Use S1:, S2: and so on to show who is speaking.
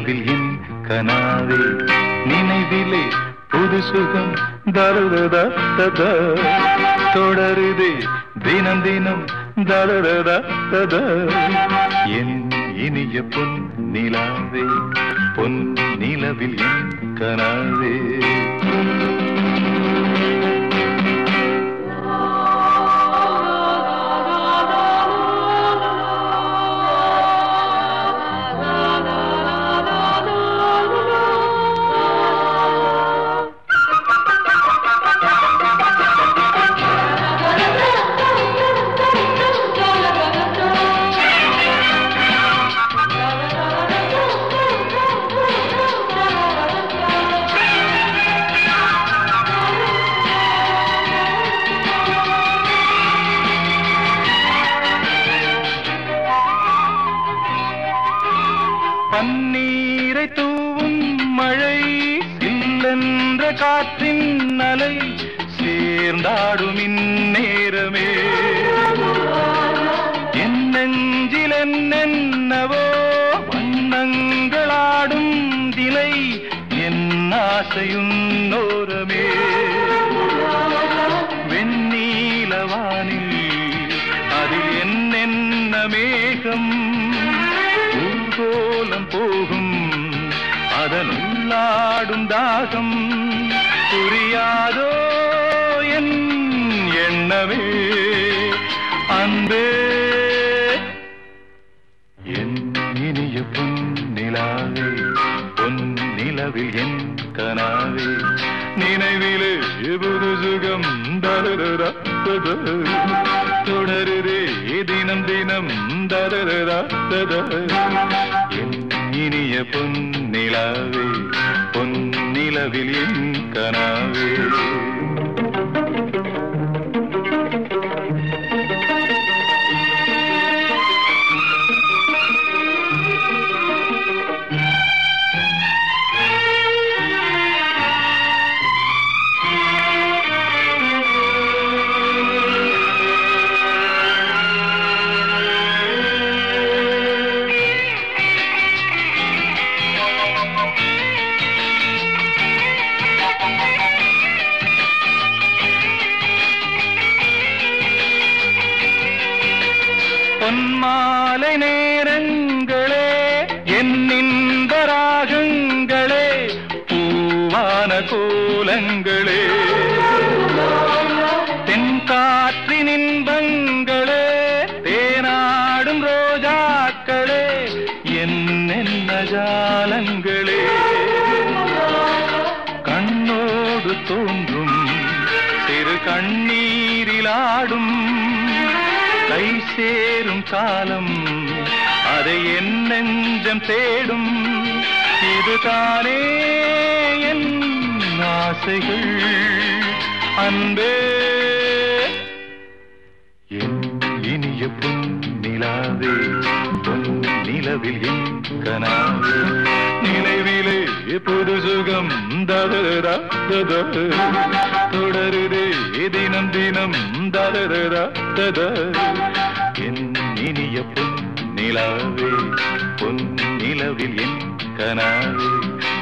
S1: நிலவில் என் கனாவே நினைவிலே புது சுகம் தருததா ததா தொடருதே தினம் தினம் தருததா ததா என் இனிய பொன் நிலாவே பொன் நிலவில் என் கனாவே பன்னீரை தூவும் மழை சில்லென்ற காற்றின் அலை சேர்ந்தாடும் இந்நேரமே என் நெஞ்சில் என்னென்னவோ வண்ணங்களாடும் திலை என் ஆசையுன்னோரமே வெண்ணீலவானில் அதில் என்னென்ன மேகம் ஊர்கோலம் போகும் அதனுள்ளாடும் தாகம் புரியாதோ என் எண்ணமே அன்பே என் இனிய பொன்னிலாவே பொன் நிலவில் என் கனாவே நினைவிலே புது சுகம் தருதா தொடருதே தினம் தினம் தருதா என் இனிய பொன்னிலாவே பொன் நிலவில் என் கனாவே பொன்மாலை நேரங்களே என் இன்ப ராகங்களே பூவான கோலங்களே தென்காற்றின் இன்பங்களே தேனாடும் ரோஜாக்களே என்னென்ன ஜாலங்களே கண்ணோடு தோன்றும் சிறு கண்ணீரிலாடும் கை சேரும் காலம் அதை என் நெஞ்சம் தேடும் இதுதானே என் ஆசைகள் அன்பே என் இனிய பொன் நிலாவே பொன் நிலவில் என் கனாவே நினைவிலே புது சுகம் ததரா தத தொடருதே தினம் தினம் ததரா தத என் இனிய பொன் நிலாவே பொன் நிலவில் என் கனாவே